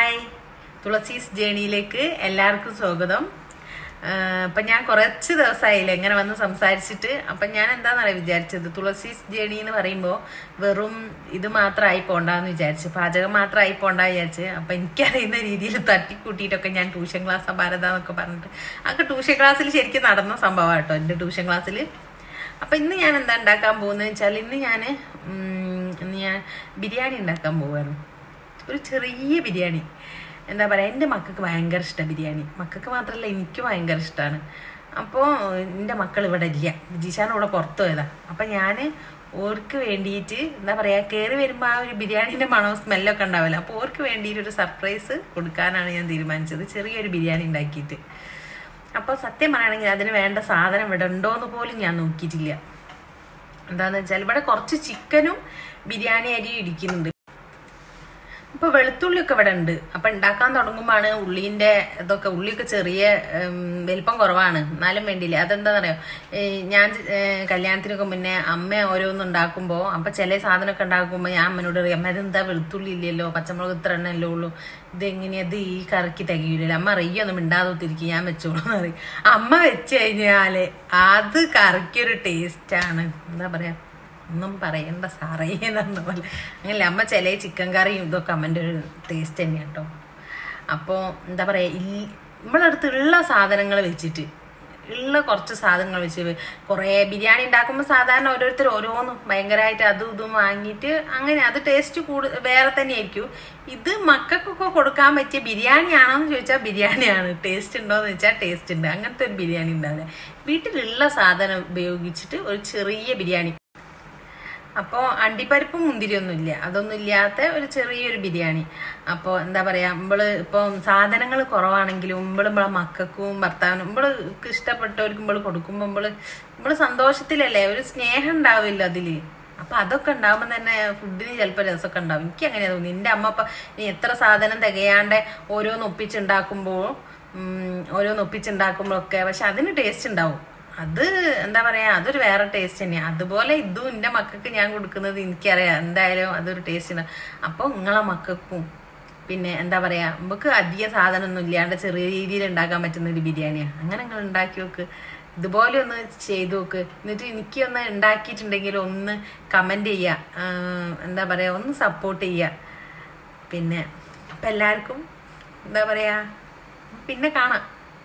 hi തുളസീസ് ജേണിയിലേക്ക് എല്ലാവർക്കും സ്വാഗതം അപ്പം ഞാൻ കുറച്ച് ദിവസമായില്ല ഇങ്ങനെ വന്ന് സംസാരിച്ചിട്ട് അപ്പം ഞാൻ എന്താണെന്നറിയാം വിചാരിച്ചത് തുളസീസ് ജേണി എന്ന് പറയുമ്പോൾ വെറും ഇത് മാത്രമായി പോണ്ടെന്ന് വിചാരിച്ചു പാചകം മാത്രമായി പോണ്ട വിചാരിച്ച് അപ്പം എനിക്കറിയുന്ന രീതിയിൽ തട്ടിക്കൂട്ടിയിട്ടൊക്കെ ഞാൻ ട്യൂഷൻ ക്ലാസ് ഭാരത എന്നൊക്കെ പറഞ്ഞിട്ട് അതൊക്കെ ട്യൂഷൻ ക്ലാസ്സിൽ ശരിക്കും നടന്ന സംഭവം കേട്ടോ എൻ്റെ ട്യൂഷൻ ക്ലാസ്സിൽ അപ്പം ഇന്ന് ഞാൻ എന്താ ഉണ്ടാക്കാൻ പോകുന്നത് വെച്ചാൽ ഇന്ന് ഞാൻ ഇന്ന് ഞാൻ ബിരിയാണി ഉണ്ടാക്കാൻ പോവാണ് ഒരു ചെറിയ ബിരിയാണി എന്താ പറയുക എൻ്റെ മക്കൾക്ക് ഭയങ്കര ഇഷ്ടമാണ് ബിരിയാണി മക്കൾക്ക് മാത്രമല്ല എനിക്ക് ഭയങ്കര ഇഷ്ടമാണ് അപ്പോൾ എൻ്റെ മക്കൾ ഇവിടെ ഇല്ല ജിഷാൻ ഇവിടെ പുറത്തു പോയതാ അപ്പം ഞാൻ ഓർക്ക് വേണ്ടിയിട്ട് എന്താ പറയുക കയറി വരുമ്പോൾ ആ ഒരു ബിരിയാണീൻ്റെ മണവും സ്മെല്ലൊക്കെ ഉണ്ടാവില്ല അപ്പോൾ ഓർക്ക് വേണ്ടിയിട്ട് ഒരു സർപ്രൈസ് കൊടുക്കാനാണ് ഞാൻ തീരുമാനിച്ചത് ചെറിയൊരു ബിരിയാണി ഉണ്ടാക്കിയിട്ട് അപ്പോൾ സത്യം പറയുകയാണെങ്കിൽ അതിന് വേണ്ട സാധനം ഇവിടെ ഉണ്ടോയെന്ന് പോലും ഞാൻ നോക്കിയിട്ടില്ല എന്താണെന്ന് വെച്ചാൽ ഇവിടെ കുറച്ച് ചിക്കനും ബിരിയാണി അരിയും ഇരിക്കുന്നുണ്ട് ഇപ്പൊ വെളുത്തുള്ളിയൊക്കെ ഇവിടെ ഉണ്ട് അപ്പൊ ഉണ്ടാക്കാൻ തുടങ്ങുമ്പോഴാണ് ഉള്ളിന്റെ ഇതൊക്കെ ഉള്ളിയൊക്കെ ചെറിയ ഉം, വലിപ്പം കുറവാണ് എന്നാലും വേണ്ടിയില്ല അതെന്താണെന്നറിയോ ഈ ഞാൻ ഏ, കല്യാണത്തിനൊക്കെ മുന്നേ അമ്മ ഓരോന്ന് ഉണ്ടാക്കുമ്പോൾ അപ്പൊ ചില സാധനമൊക്കെ ഉണ്ടാക്കുമ്പോൾ ഞാൻ അമ്മനോട് പറയും അമ്മ ഇതെന്താ വെളുത്തുള്ളി ഇല്ലല്ലോ പച്ചമുളക് ഇത്ര എണ്ണല്ലേ ഉള്ളൂ ഇതെങ്ങനെയാ ഇത് ഈ കറക്കി തികയില്ലല്ലോ അമ്മ അറിയൊന്നും മിണ്ടാതൊത്തിരിക്കും ഞാൻ വെച്ചോളൂ എന്ന് പറയും അമ്മ വെച്ച് കഴിഞ്ഞാല് അത് കറിക്കൊരു ടേസ്റ്റാണ് എന്താ പറയാ ഒന്നും പറയണ്ട സാറേ എന്ന് പോലെ അങ്ങനല്ല അമ്മ ചില ചിക്കൻ കറിയും ഇതൊക്കെ അമ്മൻ്റെ ഒരു ടേസ്റ്റ് തന്നെയാണ് കേട്ടോ അപ്പോൾ എന്താ പറയുക ഈ നമ്മളടുത്ത് ഉള്ള സാധനങ്ങൾ വെച്ചിട്ട് ഉള്ള കുറച്ച് സാധനങ്ങൾ വെച്ച് കുറേ ബിരിയാണി ഉണ്ടാക്കുമ്പോൾ സാധാരണ ഓരോരുത്തർ ഓരോന്നും ഭയങ്കരമായിട്ട് അതും ഇതും വാങ്ങിയിട്ട് അങ്ങനെ അത് ടേസ്റ്റ് കൂടു വേറെ തന്നെയായിരിക്കും ഇത് മക്കൾക്കൊക്കെ കൊടുക്കാൻ പറ്റിയ ബിരിയാണി ആണോ എന്ന് ചോദിച്ചാൽ ബിരിയാണിയാണ് ടേസ്റ്റ് ഉണ്ടോ എന്ന് ചോദിച്ചാൽ ടേസ്റ്റ് ഉണ്ട് അങ്ങനത്തെ ഒരു ബിരിയാണി ഉണ്ടാവില്ല വീട്ടിലുള്ള സാധനം ഉപയോഗിച്ചിട്ട് ഒരു ചെറിയ ബിരിയാണി അപ്പോൾ അണ്ടിപ്പരിപ്പും മുന്തിരിയൊന്നും ഇല്ല അതൊന്നും ഇല്ലാത്ത ഒരു ചെറിയൊരു ബിരിയാണി അപ്പോൾ എന്താ പറയാ നമ്മള് ഇപ്പം സാധനങ്ങൾ കുറവാണെങ്കിലും നമ്മൾ നമ്മളെ മക്കൾക്കും ഭർത്താവിനും നമ്മൾക്ക് ഇഷ്ടപ്പെട്ടവർക്ക് നമ്മൾ കൊടുക്കുമ്പോൾ നമ്മൾ നമ്മൾ സന്തോഷത്തിലല്ലേ ഒരു സ്നേഹം ഉണ്ടാവില്ല അതില് അപ്പൊ അതൊക്കെ ഉണ്ടാവുമ്പോൾ തന്നെ ഫുഡിന് ചിലപ്പോൾ രസമൊക്കെ ഉണ്ടാവും എനിക്ക് അങ്ങനെ തോന്നി എൻ്റെ അമ്മ ഇപ്പം ഇനി എത്ര സാധനം തികയാണ്ട് ഓരോന്ന് ഒപ്പിച്ചുണ്ടാക്കുമ്പോൾ ഉം, ഓരോന്ന് ഒപ്പിച്ചുണ്ടാക്കുമ്പോഴൊക്കെ പക്ഷെ അതിന് ടേസ്റ്റ് ഉണ്ടാവും അത് എന്താ പറയാ അതൊരു വേറെ ടേസ്റ്റ് തന്നെയാണ് അതുപോലെ ഇതും എൻ്റെ മക്കൾക്ക് ഞാൻ കൊടുക്കുന്നത് എനിക്കറിയാം എന്തായാലും അതൊരു ടേസ്റ്റ് ഉണ്ട് അപ്പോൾ നിങ്ങളെ മക്കൾക്കും പിന്നെ എന്താ പറയാ നമുക്ക് അധിക സാധനമൊന്നും ഇല്ലാണ്ട് ചെറിയ രീതിയിൽ ഉണ്ടാക്കാൻ പറ്റുന്ന ഒരു ബിരിയാണിയാണ് അങ്ങനെ നിങ്ങൾ ഉണ്ടാക്കി നോക്ക് ഇതുപോലെ ഒന്ന് ചെയ്തു നോക്ക് എന്നിട്ട് എനിക്കൊന്ന് ഉണ്ടാക്കിയിട്ടുണ്ടെങ്കിൽ ഒന്ന് കമന്റ് ചെയ്യുക ആഹ് എന്താ പറയാ ഒന്ന് സപ്പോർട്ട് ചെയ്യുക പിന്നെ അപ്പം എല്ലാവർക്കും എന്താ പറയാ പിന്നെ കാണാം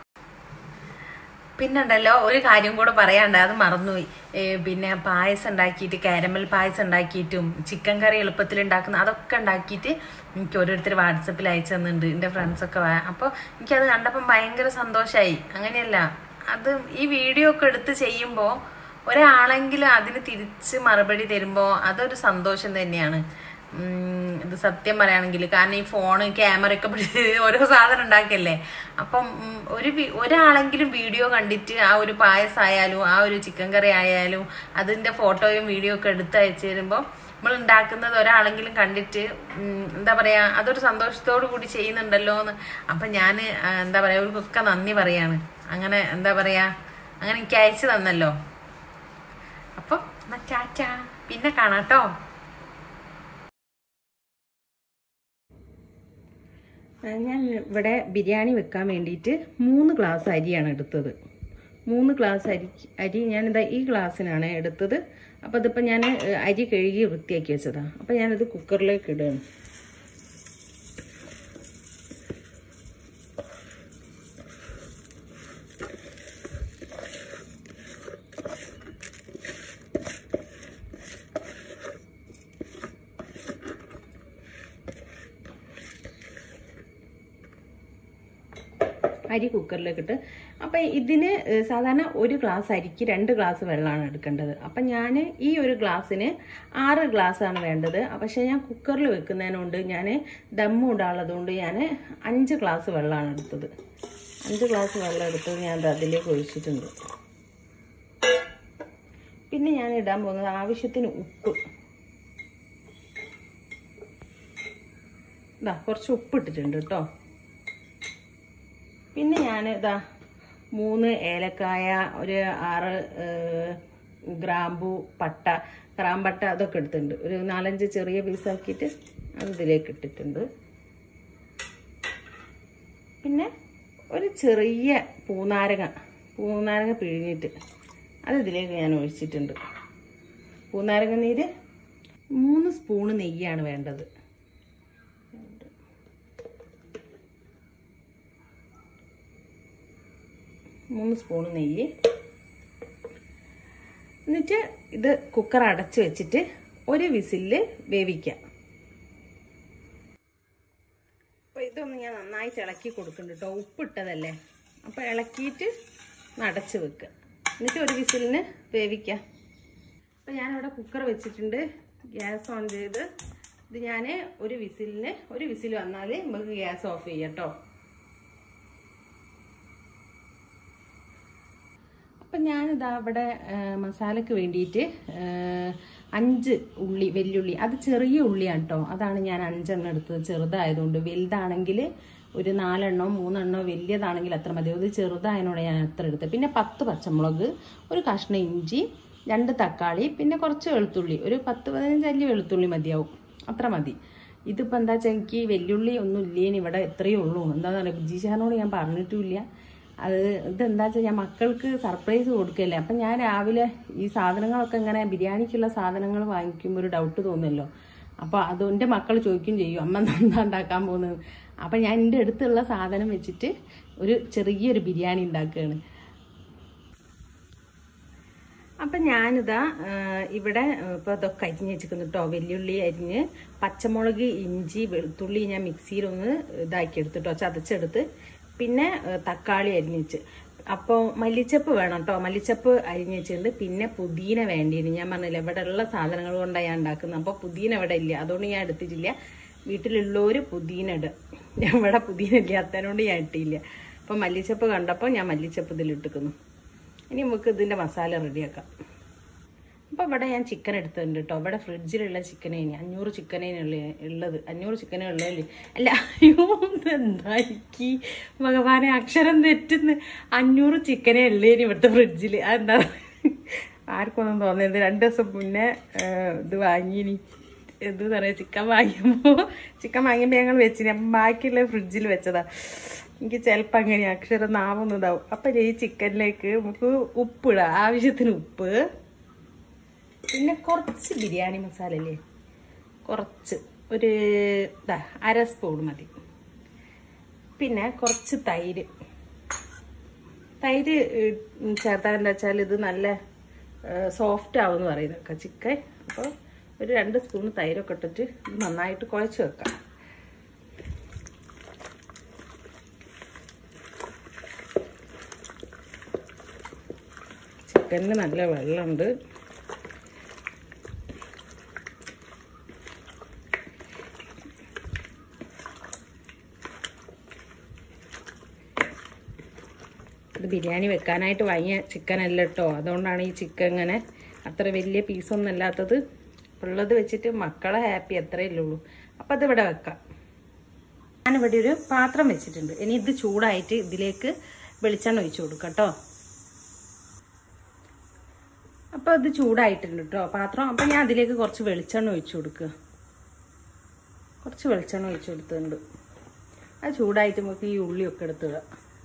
പിന്നുണ്ടല്ലോ ഒരു കാര്യം കൂടെ പറയാണ്ട് അത് മറന്നുപോയി ഏ, പിന്നെ പായസം ഉണ്ടാക്കിയിട്ട് കാരമൽ പായസം ഉണ്ടാക്കിയിട്ടും ചിക്കൻ കറി എളുപ്പത്തിൽ ഉണ്ടാക്കുന്ന അതൊക്കെ ഉണ്ടാക്കിയിട്ട് എനിക്ക് ഓരോരുത്തർ വാട്സപ്പിൽ അയച്ചു തന്നിട്ടുണ്ട് എൻ്റെ ഫ്രണ്ട്സൊക്കെ അപ്പോൾ എനിക്കത് കണ്ടപ്പം ഭയങ്കര സന്തോഷമായി അങ്ങനെയല്ല അത് ഈ വീഡിയോ ഒക്കെ എടുത്ത് ചെയ്യുമ്പോൾ ഒരാളെങ്കിലും അതിന് തിരിച്ച് മറുപടി തരുമ്പോൾ അതൊരു സന്തോഷം തന്നെയാണ് ഉം, ഇത് സത്യം പറയുകയാണെങ്കിൽ കാരണം ഈ ഫോണ് ക്യാമറ ഒക്കെ പിടിച്ച് ഓരോ സാധനം ഉണ്ടാക്കല്ലേ അപ്പം ഉം, ഒരു വി- ഒരാളെങ്കിലും വീഡിയോ കണ്ടിട്ട് ആ ഒരു പായസമായാലും ആ ഒരു ചിക്കൻ കറി ആയാലും അതിന്റെ ഫോട്ടോയും വീഡിയോ ഒക്കെ എടുത്ത് അയച്ചു തരുമ്പോൾ നമ്മൾ ഉണ്ടാക്കുന്നത് ഒരാളെങ്കിലും കണ്ടിട്ട് ഉം, എന്താ പറയാ അതൊരു സന്തോഷത്തോടു കൂടി ചെയ്യുന്നുണ്ടല്ലോ എന്ന് അപ്പൊ ഞാൻ എന്താ പറയാ അവർക്കൊക്കെ നന്ദി പറയാണ് അങ്ങനെ എന്താ പറയാ അങ്ങനെ എനിക്ക് അയച്ചു തന്നല്ലോ അപ്പൊ എന്നാ ടാറ്റാ പിന്നെ കാണാട്ടോ ആ, ഞാൻ ഇവിടെ ബിരിയാണി വെക്കാൻ വേണ്ടിയിട്ട് മൂന്ന് ഗ്ലാസ് അരിയാണ് എടുത്തത് മൂന്ന് ഗ്ലാസ് അരി അരി ഞാനിതാ ഈ ഗ്ലാസ്സിനാണ് എടുത്തത് അപ്പോൾ ഇതിപ്പോൾ ഞാൻ ഏ, അരി കഴുകി വൃത്തിയാക്കി വെച്ചതാണ് അപ്പോൾ ഞാനിത് കുക്കറിലേക്ക് ഇടുകയാണ് അരി കുക്കറിലേക്ക് ഇട്ട് അപ്പം ഇതിന് ഏഹ്, സാധാരണ ഒരു ഗ്ലാസ് അരിക്ക് രണ്ട് ഗ്ലാസ് വെള്ളമാണ് എടുക്കേണ്ടത് അപ്പം ഞാൻ ഈ ഒരു ഗ്ലാസ്സിന് ആറ് ഗ്ലാസ്സാണ് വേണ്ടത് പക്ഷേ ഞാൻ കുക്കറിൽ വെക്കുന്നതിനുകൊണ്ട് ഞാൻ ദമ്മ് ഇടാനുള്ളതുകൊണ്ട് ഞാൻ അഞ്ച് ഗ്ലാസ് വെള്ളമാണ് എടുത്തത് അഞ്ച് ഗ്ലാസ് വെള്ളം എടുത്തത് ഞാൻ ദാ അതിലേക്ക് ഒഴിച്ചിട്ടുണ്ട് പിന്നെ ഞാൻ ഇടാൻ പോകുന്നത് ആവശ്യത്തിന് ഉപ്പ് ഇതാ കുറച്ച് ഉപ്പ് ഇട്ടിട്ടുണ്ട് കേട്ടോ പിന്നെ ഞാൻ ഇതാ മൂന്ന് ഏലക്കായ ഒരു ആറ് ഏഹ്, ഗ്രാമ്പു പട്ട ഗ്രാമ്പട്ട അതൊക്കെ എടുത്തിട്ടുണ്ട് ഒരു നാലഞ്ച് ചെറിയ പീസാക്കിയിട്ട് അത് ഇതിലേക്ക് ഇട്ടിട്ടുണ്ട് പിന്നെ ഒരു ചെറിയ പൂനാരങ്ങ പൂനാരങ്ങ പിഴിഞ്ഞിട്ട് അത് ഇതിലേക്ക് ഞാൻ ഒഴിച്ചിട്ടുണ്ട് പൂനാരങ്ങ നീര് മൂന്ന് സ്പൂണ് നെയ്യാണ് വേണ്ടത് മൂന്ന് സ്പൂണ് നെയ്യ് എന്നിട്ട് ഇത് കുക്കർ അടച്ച് വെച്ചിട്ട് ഒരു വിസിലിൽ വേവിക്കാം അപ്പോൾ ഇതൊന്ന് ഞാൻ നന്നായിട്ട് ഇളക്കി കൊടുക്കുന്നുണ്ട് കേട്ടോ ഉപ്പിട്ടതല്ലേ അപ്പോൾ ഇളക്കിയിട്ട് അടച്ച് വെക്കുക എന്നിട്ട് ഒരു വിസിലിന് വേവിക്കാം അപ്പോൾ ഞാനിവിടെ കുക്കർ വെച്ചിട്ടുണ്ട് ഗ്യാസ് ഓൺ ചെയ്ത് ഇത് ഞാൻ ഒരു വിസിലിന് ഒരു വിസിൽ വന്നാൽ നമുക്ക് ഗ്യാസ് ഓഫ് ചെയ്യാം കേട്ടോ അപ്പം ഞാനിതാ ഇവിടെ മസാലയ്ക്ക് വേണ്ടിയിട്ട് അഞ്ച് ഉള്ളി വെല്ലുള്ളി അത് ചെറിയ ഉള്ളിയാണ് കേട്ടോ അതാണ് ഞാൻ അഞ്ചെണ്ണം എടുത്തത് ചെറുതായതുകൊണ്ട് വലുതാണെങ്കിൽ ഒരു നാലെണ്ണോ മൂന്നെണ്ണോ വലിയതാണെങ്കിൽ അത്ര മതി അത് ചെറുതായതിനോട് ഞാൻ അത്ര എടുത്തത് പിന്നെ പത്ത് പച്ചമുളക് ഒരു കഷ്ണം ഇഞ്ചി രണ്ട് തക്കാളി പിന്നെ കുറച്ച് വെളുത്തുള്ളി ഒരു പത്ത് പതിനഞ്ച് അല്ലി വെളുത്തുള്ളി മതിയാവും അത്ര മതി ഇതിപ്പോൾ എന്താ വെച്ചാൽ എനിക്ക് വെല്ലുള്ളി ഒന്നും ഇല്ലേന് ഇവിടെ എത്രയേ ഉള്ളൂ എന്താണെന്ന് പറയുക ബുജിഷാനോട് ഞാൻ പറഞ്ഞിട്ടുമില്ല അത് ഇതെന്താ വെച്ചാൽ ഞാൻ മക്കൾക്ക് സർപ്രൈസ് കൊടുക്കല്ലേ അപ്പം ഞാൻ രാവിലെ ഈ സാധനങ്ങളൊക്കെ ഇങ്ങനെ ബിരിയാണിക്കുള്ള സാധനങ്ങൾ വാങ്ങിക്കുമ്പോൾ ഒരു ഡൗട്ട് തോന്നുമല്ലോ അപ്പോൾ അത് എൻ്റെ മക്കൾ ചോദിക്കും ചെയ്യും അമ്മ എന്താ ഉണ്ടാക്കാൻ പോകുന്നത് അപ്പം ഞാൻ എൻ്റെ അടുത്തുള്ള സാധനം വെച്ചിട്ട് ഒരു ചെറിയൊരു ബിരിയാണി ഉണ്ടാക്കുകയാണ് അപ്പം ഞാനിതാ ആ, ഇവിടെ ഇപ്പോൾ ഇതൊക്കെ അരിഞ്ഞ് വെച്ചിരിക്കുന്നു കേട്ടോ വെല്ലുള്ളി അരിഞ്ഞ് പച്ചമുളക് ഇഞ്ചി വെളുത്തുള്ളി ഞാൻ മിക്സിയിലൊന്ന് ഇതാക്കി എടുത്തിട്ടോ ചതച്ചെടുത്ത് പിന്നെ ആ, തക്കാളി അരിഞ്ഞ് വെച്ച് അപ്പോൾ മല്ലിച്ചപ്പ് വേണം കേട്ടോ മല്ലിച്ചപ്പ് അരിഞ്ഞ് വെച്ചിട്ടുണ്ട് പിന്നെ പുതിന വേണ്ടിയിരുന്നു ഞാൻ പറഞ്ഞില്ല ഇവിടെ ഉള്ള സാധനങ്ങൾ കൊണ്ടാണ് ഞാൻ ഉണ്ടാക്കുന്നത് അപ്പോൾ പുതിന ഇവിടെ ഇല്ല അതുകൊണ്ട് ഞാൻ എടുത്തിട്ടില്ല വീട്ടിലുള്ളവർ പുതിന ഇടുക ഞാൻ ഇവിടെ പുതിന ഇല്ലാത്തതിനോണ്ട് ഞാൻ ഇട്ടില്ല അപ്പോൾ മല്ലിച്ചപ്പ് കണ്ടപ്പോൾ ഞാൻ മല്ലിച്ചപ്പ് ഇതിലിട്ടിക്കുന്നു ഇനി നമുക്ക് ഇതിൻ്റെ മസാല റെഡിയാക്കാം അപ്പോൾ ഇവിടെ ഞാൻ ചിക്കൻ എടുത്തിട്ടുണ്ട് കേട്ടോ ഇവിടെ ഫ്രിഡ്ജിലുള്ള ചിക്കനേ ഇനി അഞ്ഞൂറ് ചിക്കനേ ഉള്ളത് അഞ്ഞൂറ് ചിക്കനേ ഉള്ളതല്ലേ അല്ല അയ്യോ എന്താ എനിക്ക് ഭഗവാനെ അക്ഷരം തെറ്റുന്ന് അഞ്ഞൂറ് ചിക്കനേ ഉള്ളേ ഇനി ഇവിടുത്തെ ഫ്രിഡ്ജിൽ അതെന്താ ആർക്കൊന്നും തോന്നിയത് രണ്ട് ദിവസം മുന്നേ ആ, ഇത് വാങ്ങിയിനി എന്ത് പറയാ ചിക്കൻ വാങ്ങിയപ്പോൾ ചിക്കൻ വാങ്ങിയപ്പോൾ ഞങ്ങൾ വെച്ചിന് അപ്പം ബാക്കിയുള്ള ഫ്രിഡ്ജിൽ വെച്ചതാ എനിക്ക് ചിലപ്പോൾ അങ്ങനെ അക്ഷരം നാവുന്നതാവും അപ്പം ഈ ചിക്കനിലേക്ക് നമുക്ക് ഉപ്പിടാം ആവശ്യത്തിന് ഉപ്പ് പിന്നെ കുറച്ച് ബിരിയാണി മസാല അല്ലേ കുറച്ച് ഒരു ഇതാ അര സ്പൂൺ മതി പിന്നെ കുറച്ച് തൈര് തൈര് ഉം, ചേർത്താൽ എന്താ വെച്ചാൽ ഇത് നല്ല സോഫ്റ്റ് ആവും എന്ന് പറയുന്നൊക്കെ ചിക്കൻ അപ്പോൾ ഒരു രണ്ട് സ്പൂൺ തൈരൊക്കെ ഇട്ടിട്ട് ഇത് നന്നായിട്ട് കുഴച്ച് വെക്കാം ചിക്കനിൽ നല്ല വെള്ളമുണ്ട് ഇത് ബിരിയാണി വെക്കാനായിട്ട് വാങ്ങിയ ചിക്കൻ അല്ല കേട്ടോ അതുകൊണ്ടാണ് ഈ ചിക്കൻ ഇങ്ങനെ അത്ര വലിയ പീസൊന്നും അല്ലാത്തത് ഉള്ളത് വെച്ചിട്ട് മക്കളെ ഹാപ്പി അത്രയല്ലേ ഉള്ളൂ അപ്പം അത് ഇവിടെ വെക്കാം ഞാനിവിടെ ഒരു പാത്രം വെച്ചിട്ടുണ്ട് ഇനി ഇത് ചൂടായിട്ട് ഇതിലേക്ക് വെളിച്ചെണ്ണ ഒഴിച്ചു കൊടുക്കാം കേട്ടോ അപ്പോൾ ഇത് ചൂടായിട്ടുണ്ട് കേട്ടോ പാത്രം അപ്പം ഞാൻ അതിലേക്ക് കുറച്ച് വെളിച്ചെണ്ണ ഒഴിച്ചു കൊടുക്കുക കുറച്ച് വെളിച്ചെണ്ണ ഒഴിച്ചു കൊടുത്തിട്ടുണ്ട് അത് ചൂടായിട്ട് നമുക്ക് ഈ ഉള്ളിയൊക്കെ എടുത്തിടാം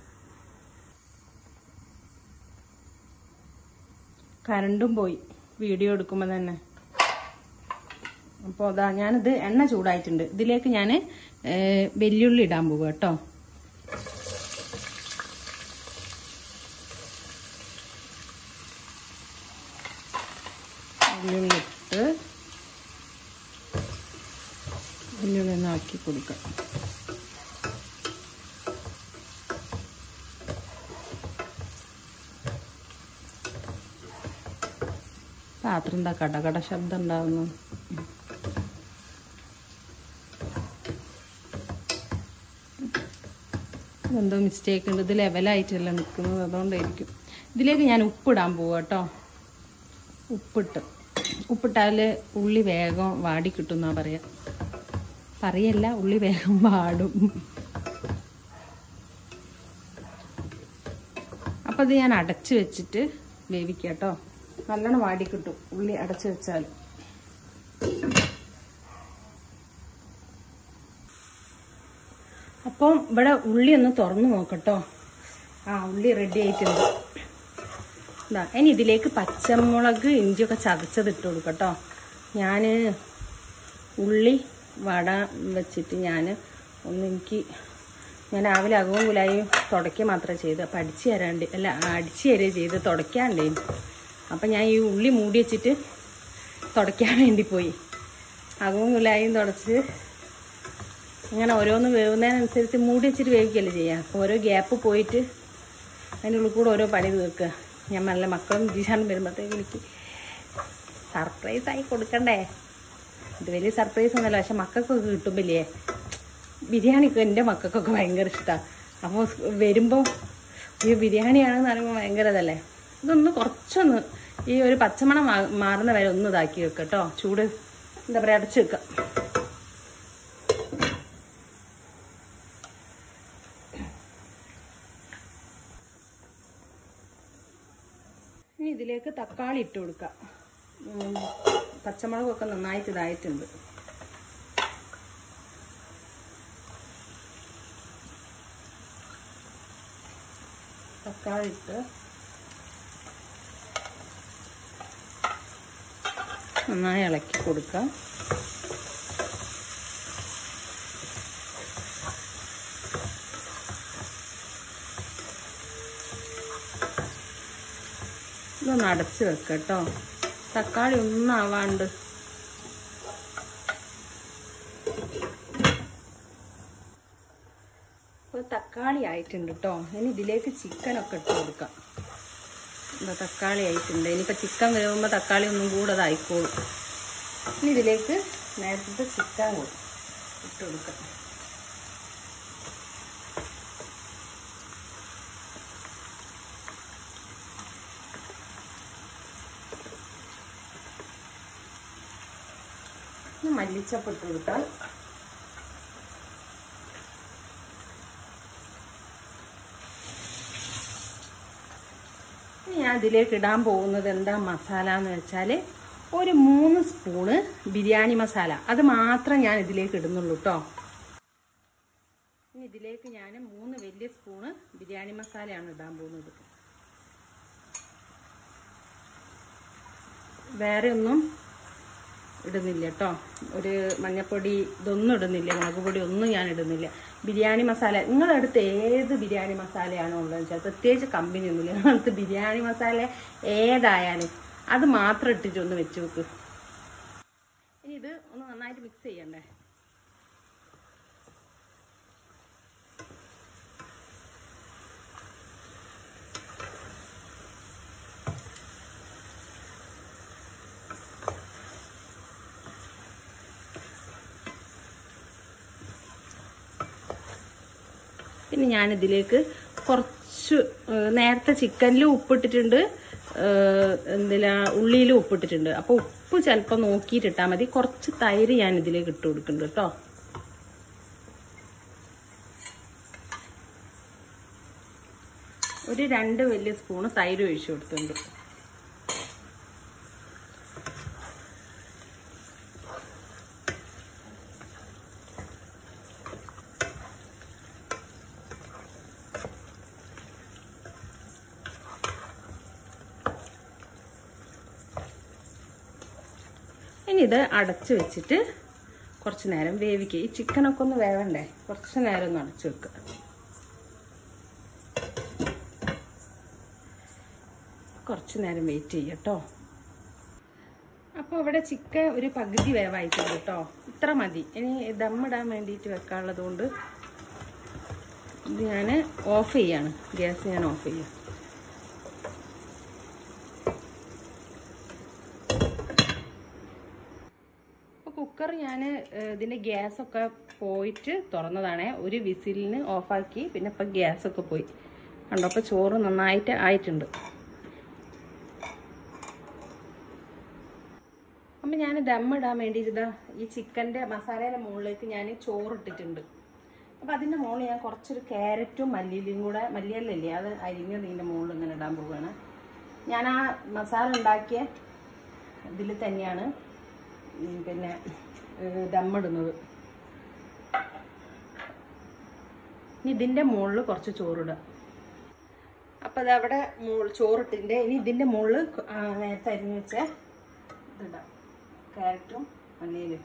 കരണ്ടും പോയി വീഡിയോ എടുക്കുമ്പോൾ തന്നെ അപ്പോൾ അതാ ഞാനിത് എണ്ണ ചൂടായിട്ടുണ്ട് ഇതിലേക്ക് ഞാൻ വെല്ലുള്ളി ഇടാൻ പോവുക കേട്ടോ വെല്ലുള്ളി ഇട്ട് വെല്ലുള്ളി ഒന്ന് ആക്കി കൊടുക്കാം പാത്രം എന്താ കടകട ശബ്ദം ഉണ്ടാവുന്നു എന്തോ മിസ്റ്റേക്ക് ഉണ്ട് ഇത് ലെവലായിട്ടല്ല നിൽക്കുന്നത് അതുകൊണ്ടായിരിക്കും ഇതിലേക്ക് ഞാൻ ഉപ്പിടാൻ പോവാ കേട്ടോ ഉപ്പിട്ട് ഉപ്പിട്ടാൽ ഉള്ളി വേഗം വാടി കിട്ടും എന്നാ പറയാ പറയല്ല ഉള്ളി വേഗം വാടും അപ്പം ഇത് ഞാൻ അടച്ച് വെച്ചിട്ട് വേവിക്കാം കേട്ടോ നല്ലോണം വാടി കിട്ടും ഉള്ളി അടച്ച് വെച്ചാൽ അപ്പം ഇവിടെ ഉള്ളി ഒന്ന് തുറന്നു നോക്കട്ടോ ആ ഉള്ളി റെഡി ആയിട്ടുണ്ട് ഇതാ ഇനി ഇതിലേക്ക് പച്ചമുളക് ഇഞ്ചിയൊക്കെ ചതച്ചത് ഇട്ട് കൊടുക്കട്ടോ ഞാൻ ഉള്ളി വട വെച്ചിട്ട് ഞാൻ ഒന്ന് എനിക്ക് ഞാൻ രാവിലെ അകവും കുലായും തുടയ്ക്കുക മാത്രമേ ചെയ്ത് അപ്പം അടിച്ച് തരാണ്ട് അല്ല അടിച്ച് തരുക ചെയ്ത് തുടയ്ക്കാണ്ടേ അപ്പം ഞാൻ ഈ ഉള്ളി മൂടി വെച്ചിട്ട് തുടയ്ക്കാൻ വേണ്ടി പോയി അകവും കുലായും തുടച്ച് അങ്ങനെ ഓരോന്ന് വേവുന്നതിനനുസരിച്ച് മൂടി വെച്ചിട്ട് വേവിക്കല്ലേ ചെയ്യുക ഓരോ ഗ്യാപ്പ് പോയിട്ട് അതിൻ്റെ ഉള്ളിൽ കൂടെ ഓരോ പണി തീർക്കുക ഞാൻ നല്ല മക്കളും ജീഷാനും വരുമ്പോഴത്തേക്ക് എനിക്ക് സർപ്രൈസ് ആയി കൊടുക്കണ്ടേ ഇത് വലിയ സർപ്രൈസ് ഒന്നുമല്ല പക്ഷെ മക്കൾക്കൊക്കെ കിട്ടുമ്പില്ലേ ബിരിയാണിക്ക് എൻ്റെ മക്കൾക്കൊക്കെ ഭയങ്കര ഇഷ്ടമാണ് അപ്പോൾ വരുമ്പോൾ ഈ ബിരിയാണിയാണെന്ന് പറയുമ്പോൾ ഭയങ്കര ഇതല്ലേ ഇതൊന്ന് കുറച്ചൊന്ന് ഈ ഒരു പച്ചമണം മാ- മാറുന്ന വരെ ഒന്ന് ഇതാക്കി വെക്കുക കേട്ടോ ചൂട് എന്താ പറയുക അടച്ച് വെക്കുക ഇനി ഇതിലേക്ക് തക്കാളി ഇട്ട് കൊടുക്കാം ഉം, പച്ചമുളകൊക്കെ നന്നായിട്ട് ഇതായിട്ടുണ്ട് തക്കാളി ഇട്ട് നന്നായി ഇളക്കി കൊടുക്കാം ഇതൊന്ന് അടച്ച് വെക്കാം കേട്ടോ തക്കാളി ഒന്നും ആവാണ്ട് അപ്പോൾ തക്കാളി ആയിട്ടുണ്ട് കേട്ടോ ഇനി ഇതിലേക്ക് ചിക്കനൊക്കെ ഇട്ട് കൊടുക്കാം എന്താ തക്കാളി ആയിട്ടുണ്ട് ഇനിയിപ്പോൾ ചിക്കൻ വേവുമ്പോൾ തക്കാളി ഒന്നും കൂടെ അതായിക്കോളും ഇനി ഇതിലേക്ക് നേരത്തെ ചിക്കൻ കൊടു- ഇട്ട് കൊടുക്കാം ഇനി മല്ലിച്ചപ്പ് ഇട്ട് കൊടുക്കാം ഇനി ഞാൻ ഇതിലേക്ക് ഇടാൻ പോകുന്നത് എന്താ മസാല എന്ന് വെച്ചാൽ ഒരു മൂന്ന് സ്പൂണ് ബിരിയാണി മസാല അത് മാത്രം ഞാൻ ഇതിലേക്ക് ഇടുന്നുള്ളൂ കേട്ടോ ഇനി ഇതിലേക്ക് ഞാൻ മൂന്ന് വലിയ സ്പൂണ് ബിരിയാണി മസാലയാണ് ഇടാൻ പോകുന്നത് വേറെ ഒന്നും ഇടുന്നില്ല കേട്ടോ ഒരു മഞ്ഞപ്പൊടി ഇതൊന്നും ഇടുന്നില്ല മുളക് പൊടി ഒന്നും ഞാൻ ഇടുന്നില്ല ബിരിയാണി മസാല നിങ്ങളുടെ അടുത്ത് ഏത് ബിരിയാണി മസാലയാണോ ഉള്ളതെന്ന് വെച്ചാൽ പ്രത്യേകിച്ച് കമ്പനി ഒന്നുമില്ല നിങ്ങളുടെ അടുത്ത് ബിരിയാണി മസാല ഏതായാലും അത് മാത്രം ഇട്ടിട്ട് ഒന്ന് വെച്ച് വെക്ക് ഇനി ഇത് ഒന്ന് നന്നായിട്ട് മിക്സ് ചെയ്യണ്ടേ പിന്നെ ഞാനിതിലേക്ക് കുറച്ച് ഏഹ്, നേരത്തെ ചിക്കനിൽ ഉപ്പിട്ടിട്ടുണ്ട് എന്തിലാ ഉള്ളിയിലും ഉപ്പിട്ടിട്ടുണ്ട് അപ്പോൾ ഉപ്പ് ചിലപ്പോൾ നോക്കിയിട്ട് ഇട്ടാൽ മതി കുറച്ച് തൈര് ഞാൻ ഇതിലേക്ക് ഇട്ട് കൊടുക്കുന്നുണ്ട് കേട്ടോ ഒരു രണ്ട് വലിയ സ്പൂണ് തൈര് ഒഴിച്ചു കൊടുത്തിട്ടുണ്ട് ഇനി ഇത് അടച്ചു വെച്ചിട്ട് കുറച്ച് നേരം വേവിക്കുക ഈ ചിക്കനൊക്കെ ഒന്ന് വേവണ്ടേ കുറച്ച് നേരം ഒന്ന് അടച്ചു വെക്കുക കുറച്ച് നേരം വെയിറ്റ് ചെയ്യട്ടോ അപ്പോൾ ഇവിടെ ചിക്കൻ ഒരു പകുതി വേവായിട്ടുണ്ട് കേട്ടോ ഇത്ര മതി ഇനി ദമ്മിടാൻ വേണ്ടിയിട്ട് വെക്കാനുള്ളത് കൊണ്ട് ഇത് ഞാൻ ഓഫ് ചെയ്യാണ് ഗ്യാസ് ഞാൻ ഓഫ് ചെയ്യാം അപ്പോൾ കുക്കർ ഞാൻ ഇതിൻ്റെ ഗ്യാസൊക്കെ പോയിട്ട് തുറന്നതാണേ ഒരു വിസിലിന് ഓഫാക്കി പിന്നെ ഇപ്പം ഗ്യാസൊക്കെ പോയി കണ്ടോ അപ്പോൾ ചോറ് നന്നായിട്ട് ആയിട്ടുണ്ട് അപ്പം ഞാൻ ദമ്മിടാൻ വേണ്ടിയിട്ട് ഇതാ ഈ ചിക്കൻ്റെ മസാലയുടെ മുകളിലേക്ക് ഞാൻ ചോറ് ഇട്ടിട്ടുണ്ട് അപ്പം അതിൻ്റെ മുകളിൽ ഞാൻ കുറച്ചൊരു ക്യാരറ്റും മല്ലിയിലും കൂടെ മല്ലിയല്ലേ അത് അരിഞ്ഞത് ഇതിൻ്റെ മുകളിൽ ഇങ്ങനെ ഇടാൻ പോവുകയാണ് ഞാൻ ആ മസാല ഉണ്ടാക്കിയ ഇതിൽ തന്നെയാണ് ഉം, പിന്നെ ഏഹ്, ദമ്മിടുന്നത് ഇനി ഇതിന്റെ മുകളിൽ കുറച്ച് ചോറിടുക അപ്പൊ അത് അവിടെ ചോറിട്ടിന്റെ ഇനി ഇതിന്റെ മുകളിൽ നേരത്തെ അരിഞ്ഞു വെച്ച ഇതിടാം ക്യാരറ്റും മല്ലിയിലും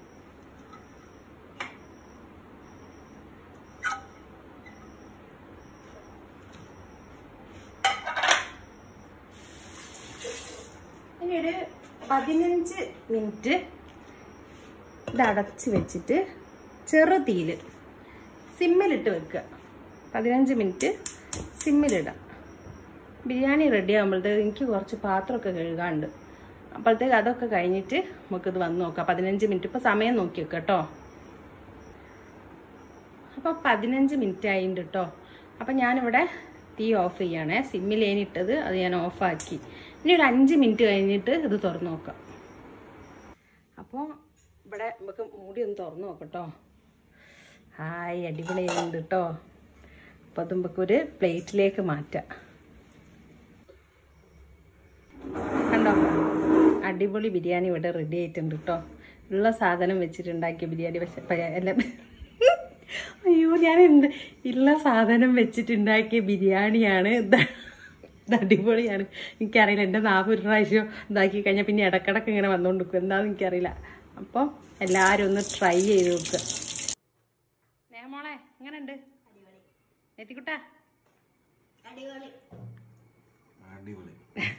ഇനി ഒരു പതിനഞ്ച് മിനിറ്റ് ഇത് അടച്ച് വെച്ചിട്ട് ചെറു തീയിൽ സിമ്മിലിട്ട് വെക്കുക പതിനഞ്ച് മിനിറ്റ് സിമ്മിലിടാം ബിരിയാണി റെഡി ആകുമ്പോഴത്തേക്ക് എനിക്ക് കുറച്ച് പാത്രമൊക്കെ കഴുകാണ്ട് അപ്പോഴത്തേക്ക് അതൊക്കെ കഴിഞ്ഞിട്ട് നമുക്കിത് വന്ന് നോക്കാം പതിനഞ്ച് മിനിറ്റ് ഇപ്പോൾ സമയം നോക്കി വെക്കാം കേട്ടോ അപ്പോൾ പതിനഞ്ച് മിനിറ്റ് ആയിട്ടുണ്ട് കേട്ടോ അപ്പം ഞാനിവിടെ തീ ഓഫ് ചെയ്യണേ സിമ്മിലേനിട്ടത് അത് ഞാൻ ഓഫാക്കി ഇനി ഒരു അഞ്ച് മിനിറ്റ് കഴിഞ്ഞിട്ട് ഇത് തുറന്നു നോക്കാം അപ്പോൾ ഇവിടെ നമുക്ക് മൂടി ഒന്ന് തുറന്നു നോക്കട്ടോ ഹായ് അടിപൊളിയായിട്ടുണ്ട് കേട്ടോ അപ്പോൾ അത് നമുക്കൊരു പ്ലേറ്റിലേക്ക് മാറ്റാം കണ്ടോ അടിപൊളി ബിരിയാണി ഇവിടെ റെഡി ആയിട്ടുണ്ട് കേട്ടോ ഉള്ള സാധനം വെച്ചിട്ടുണ്ടാക്കിയ ബിരിയാണി പക്ഷെ പ- എല്ലാം അയ്യോ ഞാൻ എന്ത് ഉള്ള സാധനം വെച്ചിട്ടുണ്ടാക്കിയ ബിരിയാണിയാണ് ഇത് ഇത് അടിപൊളിയാണ് എനിക്കറിയില്ല എൻ്റെ നാവ് ഒരു പ്രാവശ്യം ഇതാക്കി കഴിഞ്ഞാൽ പിന്നെ ഇടക്കിടക്ക് ഇങ്ങനെ വന്നുകൊണ്ടിരിക്കും എന്താണെന്ന് എനിക്കറിയില്ല അപ്പോൾ എല്ലാവരും ഒന്ന് ട്രൈ ചെയ്ത് നോക്കുക നേമോളെ എങ്ങനെയുണ്ട് നെറ്റിക്കുട്ടാ അടിപൊളി